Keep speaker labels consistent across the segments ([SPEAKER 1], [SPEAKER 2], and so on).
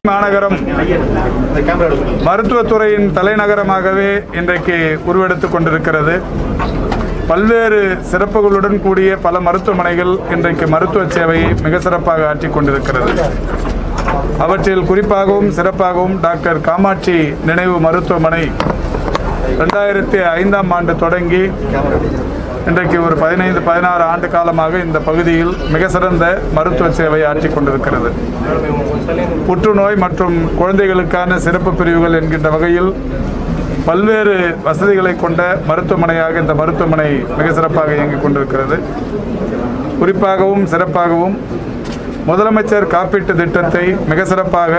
[SPEAKER 1] மாநகரம் மருத்துவத்துறையின் தலைநகரமாகவே இன்றைக்கு உருவெடுத்துக் கொண்டிருக்கிறது பல்வேறு சிறப்புகளுடன் கூடிய பல மருத்துவமனைகள் இன்றைக்கு மருத்துவ சேவையை மிக சிறப்பாக ஆற்றிக் கொண்டிருக்கிறது அவற்றில் குறிப்பாகவும் சிறப்பாகவும் டாக்டர் காமாட்சி நினைவு மருத்துவமனை ரெண்டாயிரத்தி ஐந்தாம் ஆண்டு தொடங்கி இன்றைக்கு ஒரு பதினைந்து பதினாறு ஆண்டு காலமாக இந்த பகுதியில் மிக சிறந்த மருத்துவ சேவை ஆற்றிக் கொண்டிருக்கிறது புற்றுநோய் மற்றும் குழந்தைகளுக்கான சிறப்பு பிரிவுகள் என்கின்ற வகையில் பல்வேறு வசதிகளை கொண்ட மருத்துவமனையாக இந்த மருத்துவமனை மிக சிறப்பாக இயங்கிக் கொண்டிருக்கிறது குறிப்பாகவும் சிறப்பாகவும் முதலமைச்சர் காப்பீட்டு திட்டத்தை மிக சிறப்பாக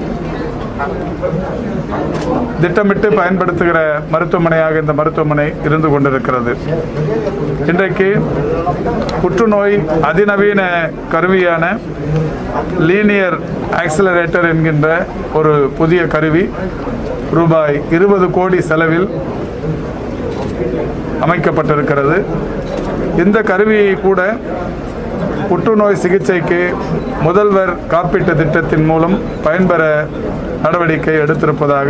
[SPEAKER 1] திட்டமிட்டு பயன்படுத்துகிற மருத்துவமனையாக இந்த மருத்துவமனை இருந்து கொண்டிருக்கிறது இன்றைக்கு புற்றுநோய் அதிநவீன கருவியான லீனியர் ஆக்சிலரேட்டர் என்கின்ற ஒரு புதிய கருவி ரூபாய் இருபது கோடி செலவில் அமைக்கப்பட்டிருக்கிறது இந்த கருவியை கூட புற்றுநோய் சிகிச்சைக்கு முதல்வர் காப்பீட்டு திட்டத்தின் மூலம் பயன்பெற நடவடிக்கை எடுத்திருப்பதாக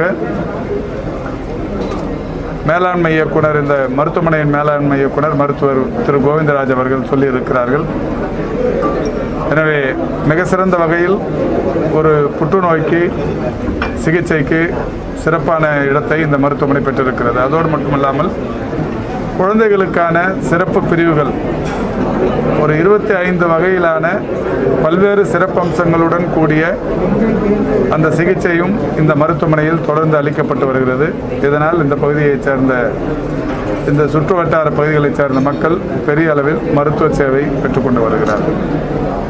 [SPEAKER 1] மேலாண்மை இயக்குனர் இந்த மருத்துவமனையின் மேலாண்மை இயக்குனர் மருத்துவர் திரு கோவிந்தராஜ் அவர்கள் சொல்லியிருக்கிறார்கள் எனவே மிக சிறந்த வகையில் ஒரு புற்றுநோய்க்கு சிகிச்சைக்கு சிறப்பான இடத்தை இந்த மருத்துவமனை பெற்றிருக்கிறது அதோடு மட்டுமல்லாமல் குழந்தைகளுக்கான சிறப்பு பிரிவுகள் ஒரு இருபத்தி ஐந்து வகையிலான பல்வேறு சிறப்பம்சங்களுடன் கூடிய அந்த சிகிச்சையும் இந்த மருத்துவமனையில் தொடர்ந்து அளிக்கப்பட்டு வருகிறது இதனால் இந்த பகுதியைச் சேர்ந்த இந்த சுற்று வட்டார பகுதிகளைச் சேர்ந்த மக்கள் பெரிய அளவில் மருத்துவ சேவை பெற்றுக்கொண்டு வருகிறார்கள்